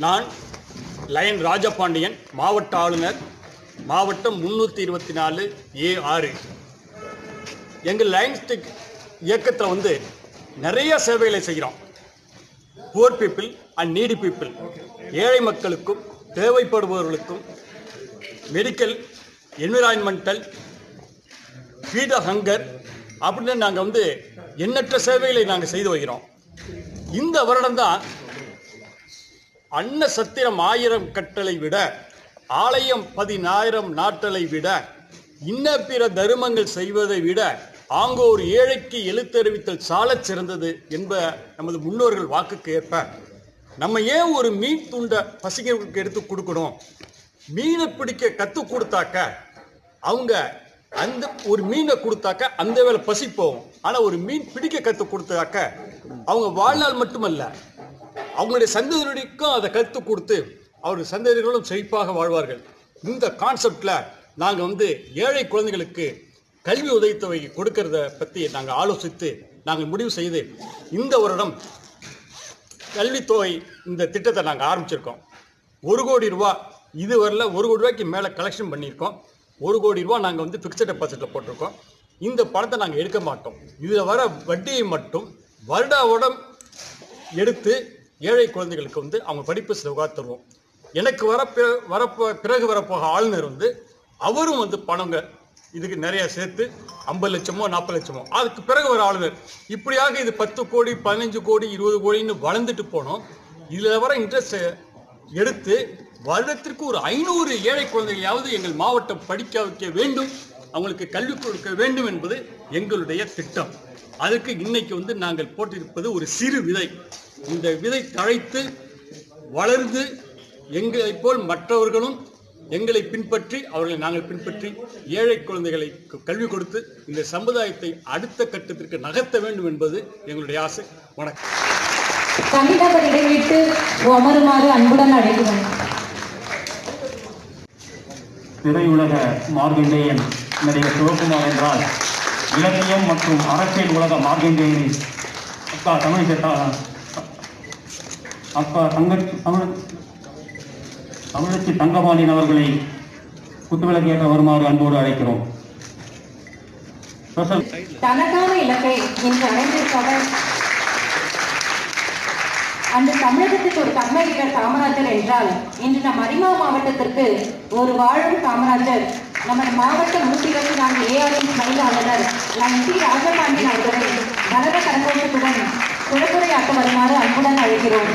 நான் லயன் ராஜபாண்டியன் மாவட்ட ஆளுநர் மாவட்டம் முந்நூற்றி இருபத்தி நாலு ஏ ஆறு எங்கள் லயன்ஸ் டெக் இயக்கத்தில் வந்து நிறைய சேவைகளை செய்கிறோம் poor people and needy people ஏழை மக்களுக்கும் தேவைப்படுபவர்களுக்கும் மெடிக்கல் என்விரான்மெண்டல் ஃபீட் ஹங்கர் அப்படின்னு நாங்கள் வந்து எண்ணற்ற சேவைகளை நாங்கள் செய்து வருகிறோம் இந்த வருடம்தான் அன்ன சத்திரம் ஆயிரம் கட்டளை விட ஆலயம் பதினாயிரம் நாட்டலை விட இன்ன பிற தருமங்கள் செய்வதை விட ஆங்கோர் ஏழைக்கு எழுத்தறிவித்தல் சாலச் சிறந்தது என்ப நமது முன்னோர்கள் வாக்குக்கு ஏற்ப நம்ம ஏன் ஒரு மீன் துண்டை பசிக்கிறவங்களுக்கு எடுத்து கொடுக்கணும் மீனை பிடிக்க கற்றுக் கொடுத்தாக்க அவங்க அந்த ஒரு மீனை கொடுத்தாக்க அந்த வேலை பசி போகும் ஆனால் ஒரு மீன் பிடிக்க கற்றுக் கொடுத்தாக்க அவங்க வாழ்நாள் மட்டுமல்ல அவங்களுடைய சந்ததிகளுக்கும் அதை கற்றுக் கொடுத்து அவருடைய சந்ததிகளும் செழிப்பாக வாழ்வார்கள் இந்த கான்செப்டில் நாங்கள் வந்து ஏழை குழந்தைகளுக்கு கல்வி உதவித்தொகை கொடுக்கறத பற்றி நாங்கள் ஆலோசித்து நாங்கள் முடிவு செய்து இந்த வருடம் கல்வித்தொகை இந்த திட்டத்தை நாங்கள் ஆரம்பிச்சிருக்கோம் ஒரு கோடி ரூபா இதுவரையில் ஒரு கோடி ரூபாய்க்கு மேலே கலெக்ஷன் பண்ணியிருக்கோம் ஒரு கோடி ரூபா நாங்கள் வந்து ஃபிக்ஸட் டெபாசிட்டில் போட்டிருக்கோம் இந்த பணத்தை நாங்கள் எடுக்க மாட்டோம் இதில் வர வட்டியை மட்டும் வருடா வருடம் எடுத்து ஏழை குழந்தைகளுக்கு வந்து அவங்க படிப்பு செலவாக தருவோம் எனக்கு வர பிற- வரப்போ பிறகு வரப்போக ஆளுநர் வந்து அவரும் வந்து பணங்க இதுக்கு நிறைய சேர்த்து ஐம்பது லட்சமோ நாற்பது லட்சமோ அதுக்கு பிறகு ஒரு ஆளுநர் இப்படியாக இது பத்து கோடி பதினஞ்சு கோடி இருபது கோடின்னு வளர்ந்துட்டு போனோம் இதில் வர இன்ட்ரெஸ்ட் எடுத்து வருடத்திற்கு ஒரு ஐநூறு ஏழை குழந்தைகளையாவது எங்கள் மாவட்டம் படிக்க வைக்க வேண்டும் அவங்களுக்கு கல்வி கொடுக்க வேண்டும் என்பது எங்களுடைய திட்டம் அதுக்கு இன்னைக்கு வந்து நாங்கள் போட்டிருப்பது ஒரு சிறு விதை இந்த விதை தழைத்து வளர்ந்து எங்களைப் போல் மற்றவர்களும் எங்களை பின்பற்றி அவர்களை நாங்கள் பின்பற்றி ஏழை குழந்தைகளை க- கல்வி கொடுத்து இந்த சமுதாயத்தை அடுத்த கட்டத்திற்கு நகர்த்த வேண்டும் என்பது எங்களுடைய ஆசை வணக்கம் தனிநபர் இடைவிட்டு அமருமாறு அன்புடன் அழைக்கிறோம் திரையுலக மார்கண்டேயன் நடிகர் சிவகுமார் என்றால் இலக்கியம் மற்றும் அரசியல் உலக மார்கண்டேயனின் அக்கா தமிழ் சேட்டா அக்கா தங்க தமிழ் தமிழச்சி தங்கபாண்டியன் அவர்களை குத்துவிளக்கேற்ற வருமாறு அன்போடு அழைக்கிறோம் ஸ்பெஷல் தனக்கான இலக்கை இன்று அடைந்திருப்பவர் அந்த தமிழகத்துக்கு ஒரு கர்மவீரர் காமராஜர் என்றால் இன்று நம் அரிமா மாவட்டத்திற்கு ஒரு வாழும் காமராஜர் நமது மாவட்ட நூற்றி இருபத்தி நான்கு ஏஆர்எம் மனித ஆளுநர் என் சி ராஜபாண்டியன் அவர்களை கனக கரங்கோட்டத்துடன் சிறப்புரையாற்ற வருமாறு அன்புடன் அழைக்கிறோம்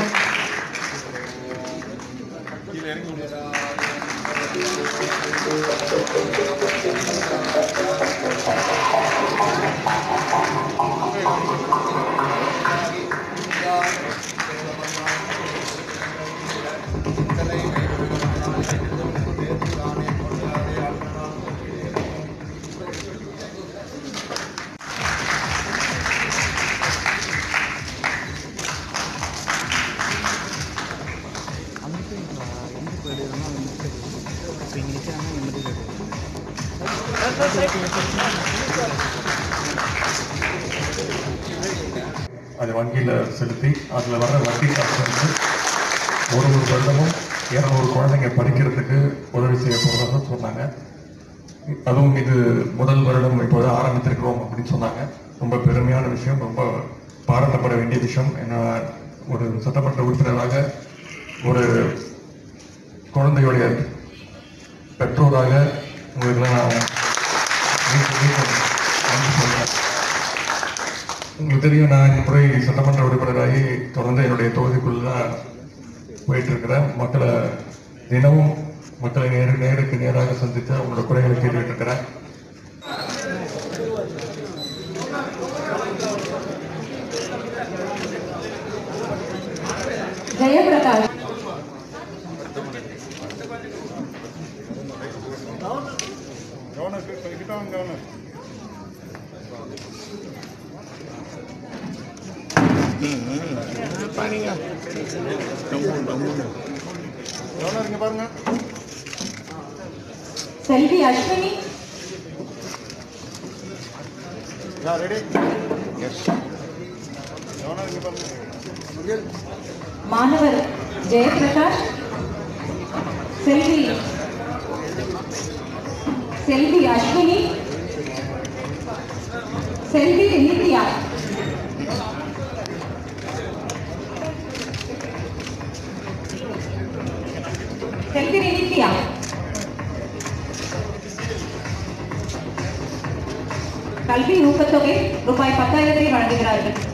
அதை வங்கியில் செலுத்தி அதில் வர வட்டி காசு வந்து ஒரு ஒரு வருடமும் இரநூறு குழந்தைங்க படிக்கிறதுக்கு உதவி செய்ய போகிறதாக சொன்னாங்க அதுவும் இது முதல் வருடம் இப்போது ஆரம்பித்திருக்கிறோம் அப்படின்னு சொன்னாங்க ரொம்ப பெருமையான விஷயம் ரொம்ப பாராட்டப்பட வேண்டிய விஷயம் என்ன ஒரு சட்டமன்ற உறுப்பினராக ஒரு குழந்தையுடைய பெற்றோராக உங்களுக்கெல்லாம் நான் மீண்டும் மீண்டும் நன்றி சொல்றேன் உங்களுக்கு தெரியும் நான் இந்த முறை சட்டமன்ற உறுப்பினராகி தொடர்ந்து என்னுடைய தொகுதிக்குள்ள தான் போயிட்டு இருக்கிறேன் மக்களை தினமும் மக்களை நேரு நேருக்கு நேராக சந்தித்து அவங்களோட குறைகளை கேட்டுக்கிட்டு இருக்கிறேன் ஜெயபிரகாஷ் செல்வி அஸ்வினி ரெடி எஸ் எவனா இங்க பாருங்க மாணவர் ஜெயபிரகாஷ் செல்வி செல்வி அஸ்வினி செல்வி நித்யா செல்வி நித்யா கல்வி ஊக்கத்தொகை ரூபாய் பத்தாயிரத்தை வழங்குகிறார்கள்